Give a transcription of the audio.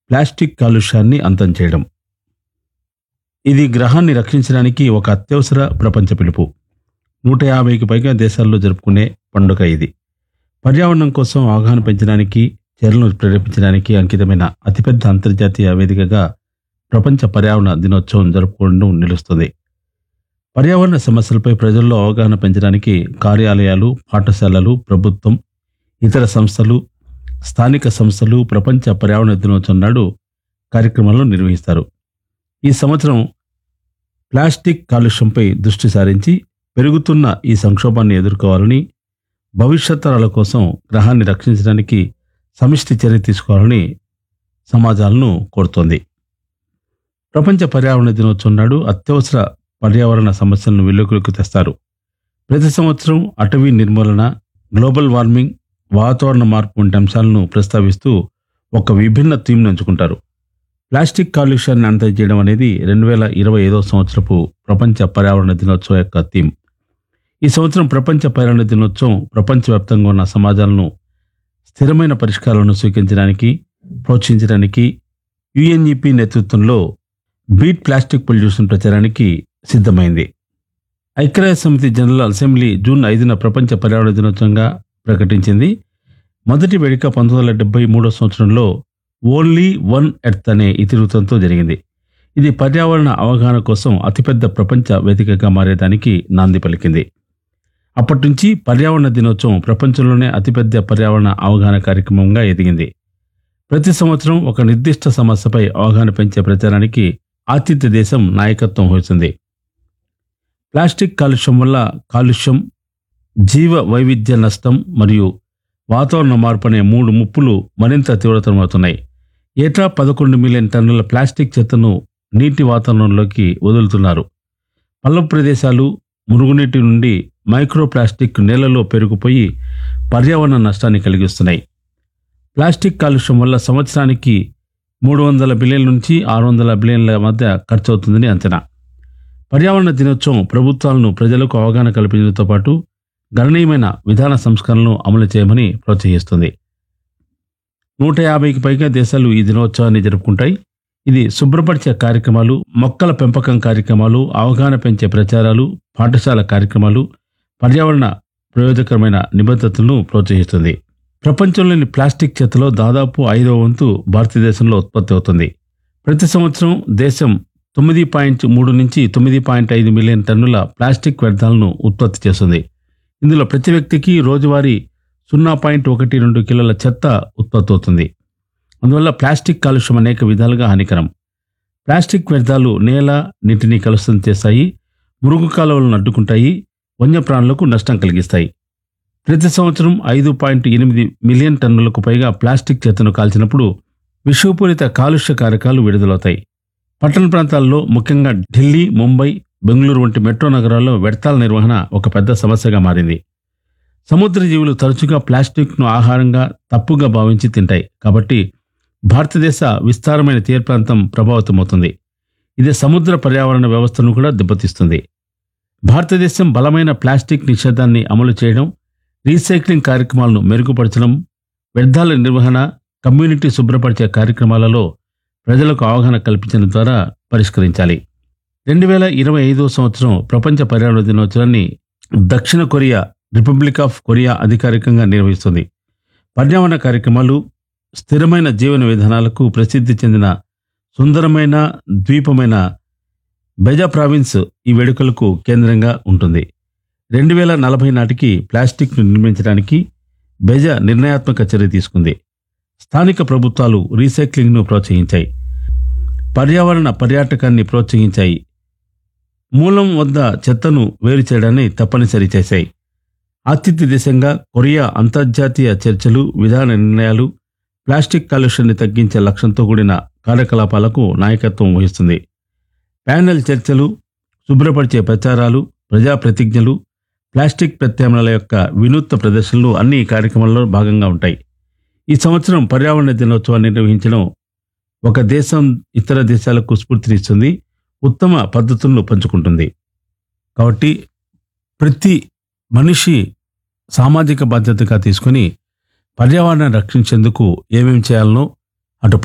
plastic కాలుష్యాన్ని అంతం చేయడం ఇది గ్రహాన్ని రక్షించడానికి ఒక అత్యవసర ప్రపంచ పిలుపు నూట యాభైకి పైగా దేశాల్లో జరుపుకునే పండుగ ఇది పర్యావరణం కోసం అవగాహన పెంచడానికి చర్యలను ప్రేరేపించడానికి అంకితమైన అతిపెద్ద అంతర్జాతీయ వేదికగా ప్రపంచ పర్యావరణ దినోత్సవం జరుపుకోవడం నిలుస్తుంది పర్యావరణ సమస్యలపై ప్రజల్లో అవగాహన పెంచడానికి కార్యాలయాలు పాఠశాలలు ప్రభుత్వం ఇతర సంస్థలు స్థానిక సంస్థలు ప్రపంచ పర్యావరణ దినోత్సవం నాడు కార్యక్రమాలను నిర్వహిస్తారు ఈ సంవత్సరం ప్లాస్టిక్ కాలుష్యంపై దృష్టి సారించి పెరుగుతున్న ఈ సంక్షోభాన్ని ఎదుర్కోవాలని భవిష్యత్ తరాల కోసం గ్రహాన్ని రక్షించడానికి సమిష్టి చర్య తీసుకోవాలని సమాజాలను కోరుతోంది ప్రపంచ పర్యావరణ దినోత్సవం నాడు అత్యవసర పర్యావరణ సమస్యలను వెలుగులోకి తెస్తారు ప్రతి సంవత్సరం అటవీ నిర్మూలన గ్లోబల్ వార్మింగ్ వాతావరణ మార్పు వంటి అంశాలను ప్రస్తావిస్తూ ఒక విభిన్న థీమ్ను ఎంచుకుంటారు ప్లాస్టిక్ కాలుష్యాన్ని అంతం చేయడం అనేది రెండు వేల ఇరవై ఐదో సంవత్సరపు ప్రపంచ పర్యావరణ దినోత్సవం యొక్క థీమ్ ఈ సంవత్సరం ప్రపంచ పర్యావరణ దినోత్సవం ప్రపంచవ్యాప్తంగా ఉన్న సమాజాలను స్థిరమైన పరిష్కారాలను స్వీకరించడానికి ప్రోత్సహించడానికి యుఎన్ఈపి నేతృత్వంలో బీట్ ప్లాస్టిక్ పొల్యూషన్ ప్రచారానికి సిద్ధమైంది ఐక్యరాజ్య సమితి జనరల్ అసెంబ్లీ జూన్ ఐదున ప్రపంచ పర్యావరణ దినోత్సవంగా ప్రకటించింది మొదటి వేడుక పంతొమ్మిది వందల డెబ్బై మూడో సంవత్సరంలో ఓన్లీ వన్ ఎర్త్ అనే ఇతివృత్తంతో జరిగింది ఇది పర్యావరణ అవగాహన కోసం అతిపెద్ద ప్రపంచ వేదికగా మారేదానికి నాంది పలికింది అప్పటి నుంచి పర్యావరణ దినోత్సవం ప్రపంచంలోనే అతిపెద్ద పర్యావరణ అవగాహన కార్యక్రమంగా ఎదిగింది ప్రతి సంవత్సరం ఒక నిర్దిష్ట సమస్యపై అవగాహన పెంచే ప్రచారానికి ఆతిథ్య దేశం నాయకత్వం వహిస్తుంది ప్లాస్టిక్ కాలుష్యం వల్ల కాలుష్యం జీవ వైవిధ్య నష్టం మరియు వాతావరణ మార్పు అనే మూడు ముప్పులు మరింత తీవ్రతరమవుతున్నాయి ఏటా పదకొండు మిలియన్ టన్నుల ప్లాస్టిక్ చెత్తను నీటి వాతావరణంలోకి వదులుతున్నారు పల్లపు ప్రదేశాలు మురుగునీటి నుండి మైక్రో ప్లాస్టిక్ నేలలో పెరుగుపోయి పర్యావరణ నష్టాన్ని కలిగిస్తున్నాయి ప్లాస్టిక్ కాలుష్యం వల్ల సంవత్సరానికి మూడు వందల బిలియన్ల నుంచి ఆరు వందల బిలియన్ల మధ్య ఖర్చు అవుతుందని అంచనా పర్యావరణ దినోత్సవం ప్రభుత్వాలను ప్రజలకు అవగాహన కల్పించడంతో పాటు గణనీయమైన విధాన సంస్కరణలను అమలు చేయమని ప్రోత్సహిస్తుంది నూట యాభైకి పైగా దేశాలు ఈ దినోత్సవాన్ని జరుపుకుంటాయి ఇది శుభ్రపరిచే కార్యక్రమాలు మొక్కల పెంపకం కార్యక్రమాలు అవగాహన పెంచే ప్రచారాలు పాఠశాల కార్యక్రమాలు పర్యావరణ ప్రయోజకరమైన నిబద్ధతలను ప్రోత్సహిస్తుంది ప్రపంచంలోని ప్లాస్టిక్ చెత్తలో దాదాపు ఐదవ వంతు భారతదేశంలో ఉత్పత్తి అవుతుంది ప్రతి సంవత్సరం దేశం తొమ్మిది పాయింట్ మూడు నుంచి తొమ్మిది పాయింట్ ఐదు మిలియన్ టన్నుల ప్లాస్టిక్ వ్యర్థాలను ఉత్పత్తి చేస్తుంది ఇందులో ప్రతి వ్యక్తికి రోజువారీ సున్నా పాయింట్ ఒకటి రెండు కిలోల చెత్త ఉత్పత్తి అవుతుంది అందువల్ల ప్లాస్టిక్ కాలుష్యం అనేక విధాలుగా హానికరం ప్లాస్టిక్ వ్యర్థాలు నేల నీటిని కలుషితం చేస్తాయి మురుగు కాలువలను అడ్డుకుంటాయి వన్యప్రాణులకు నష్టం కలిగిస్తాయి ప్రతి సంవత్సరం ఐదు పాయింట్ ఎనిమిది మిలియన్ టన్నులకు పైగా ప్లాస్టిక్ చెత్తను కాల్చినప్పుడు విషపూరిత కాలుష్య కారకాలు విడుదలవుతాయి పట్టణ ప్రాంతాల్లో ముఖ్యంగా ఢిల్లీ ముంబై బెంగళూరు వంటి మెట్రో నగరాల్లో వ్యర్థాల నిర్వహణ ఒక పెద్ద సమస్యగా మారింది సముద్ర జీవులు తరచుగా ప్లాస్టిక్ను ఆహారంగా తప్పుగా భావించి తింటాయి కాబట్టి భారతదేశ విస్తారమైన తీర ప్రాంతం ప్రభావితమవుతుంది ఇది సముద్ర పర్యావరణ వ్యవస్థను కూడా దెబ్బతీస్తుంది భారతదేశం బలమైన ప్లాస్టిక్ నిషేధాన్ని అమలు చేయడం రీసైక్లింగ్ కార్యక్రమాలను మెరుగుపరచడం వ్యర్థాల నిర్వహణ కమ్యూనిటీ శుభ్రపరిచే కార్యక్రమాలలో ప్రజలకు అవగాహన కల్పించడం ద్వారా పరిష్కరించాలి రెండు వేల ఇరవై ఐదో సంవత్సరం ప్రపంచ పర్యావరణ దినోత్సవాన్ని దక్షిణ కొరియా రిపబ్లిక్ ఆఫ్ కొరియా అధికారికంగా నిర్వహిస్తుంది పర్యావరణ కార్యక్రమాలు స్థిరమైన జీవన విధానాలకు ప్రసిద్ధి చెందిన సుందరమైన ద్వీపమైన బెజా ప్రావిన్స్ ఈ వేడుకలకు కేంద్రంగా ఉంటుంది రెండు వేల నలభై నాటికి ప్లాస్టిక్ను నిర్మించడానికి బెజా నిర్ణయాత్మక చర్య తీసుకుంది స్థానిక ప్రభుత్వాలు రీసైక్లింగ్ను ప్రోత్సహించాయి పర్యావరణ పర్యాటకాన్ని ప్రోత్సహించాయి మూలం వద్ద చెత్తను వేరు చేయడాన్ని తప్పనిసరి చేశాయి ఆతిథ్య దేశంగా కొరియా అంతర్జాతీయ చర్చలు విధాన నిర్ణయాలు ప్లాస్టిక్ కాలుష్యాన్ని తగ్గించే లక్ష్యంతో కూడిన కార్యకలాపాలకు నాయకత్వం వహిస్తుంది ప్యానెల్ చర్చలు శుభ్రపరిచే ప్రచారాలు ప్రజా ప్రతిజ్ఞలు ప్లాస్టిక్ ప్రత్యామ్నాయాల యొక్క వినూత్న ప్రదర్శనలు అన్ని ఈ కార్యక్రమాల్లో భాగంగా ఉంటాయి ఈ సంవత్సరం పర్యావరణ దినోత్సవాన్ని నిర్వహించడం ఒక దేశం ఇతర దేశాలకు స్ఫూర్తినిస్తుంది ఉత్తమ పద్ధతులను పంచుకుంటుంది కాబట్టి ప్రతి మనిషి సామాజిక బాధ్యతగా తీసుకొని పర్యావరణాన్ని రక్షించేందుకు ఏమేం చేయాలనో